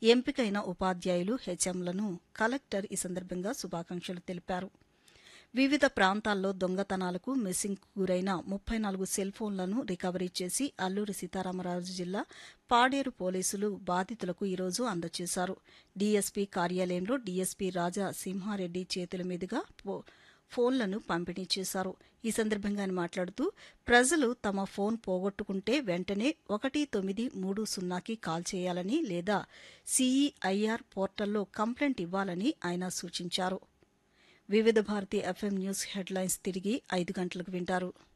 ఎంపికైన ఉపాధ్యాయులు హెచ్ఎంలను కలెక్టర్ ఈ సందర్భంగా శుభాకాంక్షలు తెలిపారు వివిధ ప్రాంతాల్లో దొంగతనాలకు మిస్సింగ్ గురైన ముప్పై నాలుగు సెల్ ఫోన్లను రికవరీ చేసి అల్లూరి సీతారామరాజు జిల్లా పాడేరు పోలీసులు బాధితులకు ఈరోజు అందజేశారు డీఎస్పీ కార్యాలయంలో డీఎస్పీ రాజా సింహారెడ్డి చేతుల మీదుగా పో- ఫోన్లను పంపిణీ చేశారు ఈ సందర్భంగా ఆయన మాట్లాడుతూ ప్రజలు తమ ఫోన్ పోగొట్టుకుంటే వెంటనే ఒకటి తొమ్మిది మూడు సున్నాకి కాల్ చేయాలని లేదా సిఈఐఆర్ పోర్టల్లో కంప్లైంట్ ఇవ్వాలని ఆయన సూచించారు వివిధ భారతి ఎఫ్ఎం న్యూస్ హెడ్లైన్స్ తిరిగి ఐదు గంటలకు వింటారు